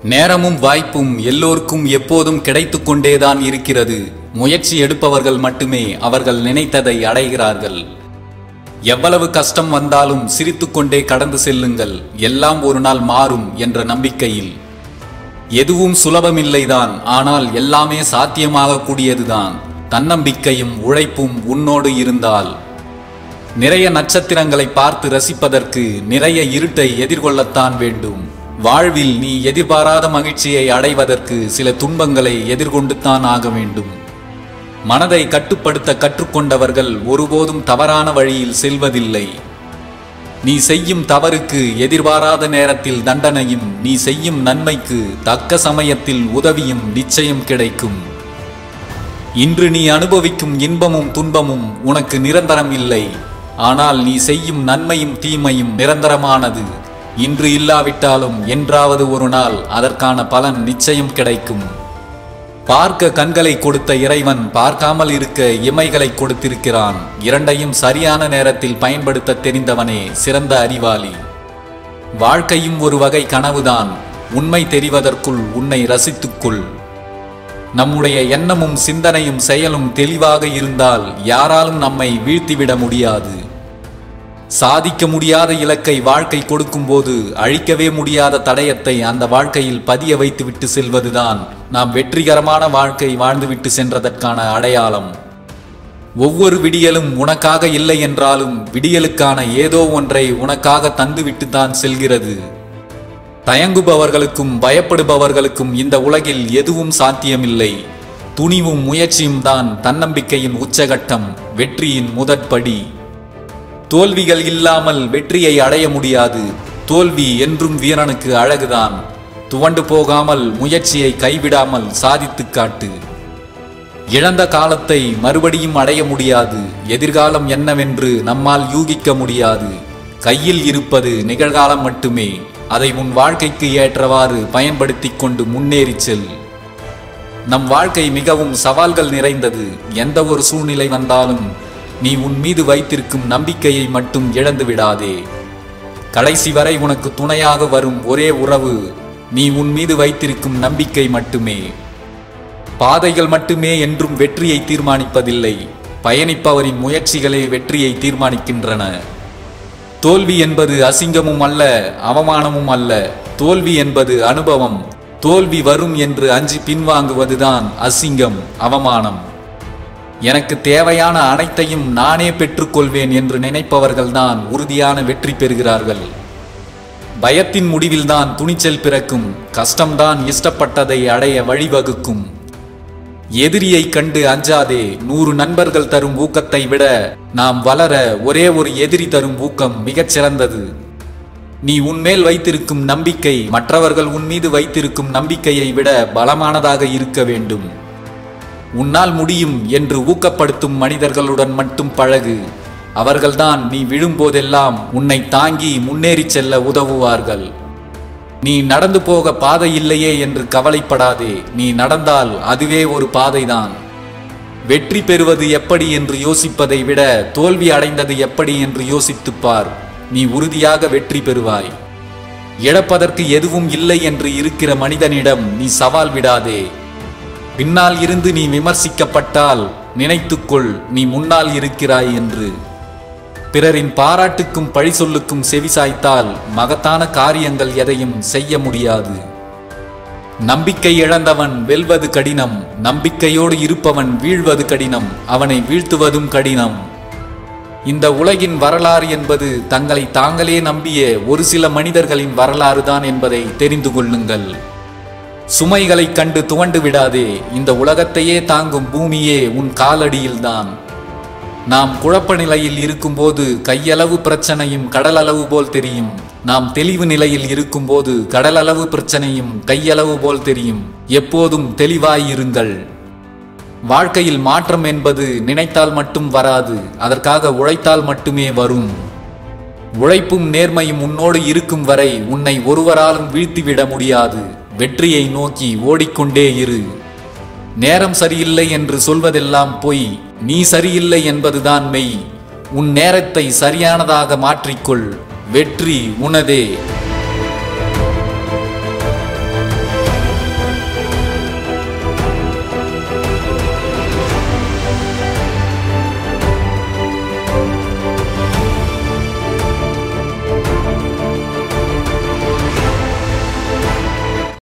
நேரமும் வாய்ப்பும் எல்லோருக்கும் எப்போதும் கிடைத்துக் கொண்டேதான் இருக்கிறது முயற்சி எடுப்பவர்கள் மட்டுமே அவர்கள் நினைத்ததை அடைகிறார்கள் எவ்வளவு கஷ்டம் வந்தாலும் சிரித்துக்கொண்டே கடந்து செல்லுங்கள் எல்லாம் ஒரு நாள் மாறும் என்ற நம்பிக்கையில் எதுவும் சுலபமில்லைதான் ஆனால் எல்லாமே சாத்தியமாக கூடியதுதான் தன்னம்பிக்கையும் உழைப்பும் உன்னோடு இருந்தால் நிறைய நட்சத்திரங்களை பார்த்து ரசிப்பதற்கு நிறைய இருட்டை எதிர்கொள்ளத்தான் வேண்டும் வாழ்வில் நீ எதிர்பாராத மகிழ்ச்சியை அடைவதற்கு சில துன்பங்களை எதிர்கொண்டுத்தான் ஆக வேண்டும் மனதை கட்டுப்படுத்த கற்றுக்கொண்டவர்கள் ஒருபோதும் தவறான வழியில் செல்வதில்லை நீ செய்யும் தவறுக்கு எதிர்பாராத நேரத்தில் தண்டனையும் நீ செய்யும் நன்மைக்கு தக்க சமயத்தில் உதவியும் நிச்சயம் கிடைக்கும் இன்று நீ அனுபவிக்கும் இன்பமும் துன்பமும் உனக்கு நிரந்தரம் இல்லை ஆனால் நீ செய்யும் நன்மையும் தீமையும் நிரந்தரமானது இன்று இல்லாவிட்டாலும் என்றாவது ஒரு நாள் அதற்கான பலன் நிச்சயம் கிடைக்கும் பார்க்க கண்களை கொடுத்த இறைவன் பார்க்காமல் இருக்க இமைகளை கொடுத்திருக்கிறான் இரண்டையும் சரியான நேரத்தில் பயன்படுத்த தெரிந்தவனே சிறந்த அறிவாளி வாழ்க்கையும் ஒரு வகை கனவுதான் உண்மை தெரிவதற்குள் உன்னை ரசித்துக்கொள் நம்முடைய எண்ணமும் சிந்தனையும் செயலும் தெளிவாக இருந்தால் யாராலும் நம்மை வீழ்த்திவிட முடியாது சாதிக்க முடியாத இலக்கை வாழ்க்கை கொடுக்கும்போது அழிக்கவே முடியாத தடயத்தை அந்த வாழ்க்கையில் பதிய வைத்துவிட்டு செல்வதுதான் நாம் வெற்றிகரமான வாழ்க்கை வாழ்ந்துவிட்டு சென்றதற்கான அடையாளம் ஒவ்வொரு விடியலும் உனக்காக இல்லை என்றாலும் விடியலுக்கான ஏதோ ஒன்றை உனக்காக தந்துவிட்டு தான் செல்கிறது தயங்குபவர்களுக்கும் பயப்படுபவர்களுக்கும் இந்த உலகில் எதுவும் சாத்தியமில்லை துணிவும் முயற்சியும் தான் தன்னம்பிக்கையின் உச்சகட்டம் வெற்றியின் முதற்படி தோல்விகள் இல்லாமல் வெற்றியை அடைய முடியாது தோல்வி என்றும் வீரனுக்கு அழகுதான் துவண்டு போகாமல் முயற்சியை கைவிடாமல் சாதித்துக் காட்டு இழந்த காலத்தை மறுபடியும் அடைய முடியாது எதிர்காலம் என்னவென்று நம்மால் யூகிக்க முடியாது கையில் இருப்பது நிகழ்காலம் மட்டுமே அதை உன் வாழ்க்கைக்கு ஏற்றவாறு பயன்படுத்திக் கொண்டு முன்னேறிச் செல் நம் வாழ்க்கை மிகவும் சவால்கள் நிறைந்தது எந்த ஒரு சூழ்நிலை வந்தாலும் நீ உன் மீது வைத்திருக்கும் நம்பிக்கையை மட்டும் இழந்து விடாதே கடைசி வரை உனக்கு துணையாக வரும் ஒரே உறவு நீ உன் மீது வைத்திருக்கும் நம்பிக்கை மட்டுமே பாதைகள் மட்டுமே என்றும் வெற்றியை தீர்மானிப்பதில்லை பயணிப்பவரின் முயற்சிகளே வெற்றியை தீர்மானிக்கின்றன தோல்வி என்பது அசிங்கமும் அல்ல அவமானமும் அல்ல தோல்வி என்பது அனுபவம் தோல்வி வரும் என்று அஞ்சி பின்வாங்குவதுதான் அசிங்கம் அவமானம் எனக்கு தேவையான அனைத்தையும் நானே பெற்றுக்கொள்வேன் என்று நினைப்பவர்கள்தான் உறுதியான வெற்றி பெறுகிறார்கள் பயத்தின் முடிவில்தான் துணிச்சல் பிறக்கும் கஷ்டம்தான் இஷ்டப்பட்டதை அடைய வழிவகுக்கும் எதிரியை கண்டு அஞ்சாதே நூறு நண்பர்கள் தரும் ஊக்கத்தை விட நாம் வளர ஒரே ஒரு எதிரி தரும் ஊக்கம் மிகச் சிறந்தது நீ உன்மேல் வைத்திருக்கும் நம்பிக்கை மற்றவர்கள் உன் மீது வைத்திருக்கும் நம்பிக்கையை விட பலமானதாக இருக்க வேண்டும் உன்னால் முடியும் என்று ஊக்கப்படுத்தும் மனிதர்களுடன் மட்டும் பழகு அவர்கள்தான் நீ விழும்போதெல்லாம் உன்னை தாங்கி முன்னேறிச் செல்ல உதவுவார்கள் நீ நடந்து போக பாதை இல்லையே என்று கவலைப்படாதே நீ நடந்தால் அதுவே ஒரு பாதைதான் வெற்றி பெறுவது எப்படி என்று யோசிப்பதை விட தோல்வி அடைந்தது எப்படி என்று யோசித்துப் பார் நீ உறுதியாக வெற்றி பெறுவாய் இழப்பதற்கு எதுவும் இல்லை என்று இருக்கிற மனிதனிடம் நீ சவால் விடாதே பின்னால் இருந்து நீ விமர்சிக்கப்பட்டால் நினைத்துக்கொள் நீ முன்னால் இருக்கிறாய் என்று பிறரின் பாராட்டுக்கும் பழி சொல்லுக்கும் செவிசாய்த்தால் மகத்தான காரியங்கள் எதையும் செய்ய முடியாது நம்பிக்கை இழந்தவன் வெல்வது கடினம் நம்பிக்கையோடு இருப்பவன் வீழ்வது கடினம் அவனை வீழ்த்துவதும் கடினம் இந்த உலகின் வரலாறு என்பது தங்களை தாங்களே நம்பிய ஒரு சில மனிதர்களின் வரலாறு தான் என்பதை தெரிந்து கொள்ளுங்கள் சுமைகளைக் கண்டு துவண்டு விடாதே இந்த உலகத்தையே தாங்கும் பூமியே உன் காலடியில்தான் நாம் குழப்ப நிலையில் இருக்கும்போது கையளவு பிரச்சனையும் கடலளவு போல் தெரியும் நாம் தெளிவு நிலையில் இருக்கும்போது கடலளவு பிரச்சனையும் கையளவு போல் தெரியும் எப்போதும் தெளிவாயிருங்கள் வாழ்க்கையில் மாற்றம் என்பது நினைத்தால் மட்டும் வராது அதற்காக உழைத்தால் மட்டுமே வரும் உழைப்பும் நேர்மையும் உன்னோடு இருக்கும் வரை உன்னை ஒருவராலும் வீழ்த்திவிட முடியாது வெற்றியை நோக்கி ஓடிக்கொண்டே இரு நேரம் சரியில்லை என்று சொல்வதெல்லாம் பொய் நீ சரியில்லை என்பதுதான் மெய் உன் நேரத்தை சரியானதாக மாற்றிக்கொள் வெற்றி உனதே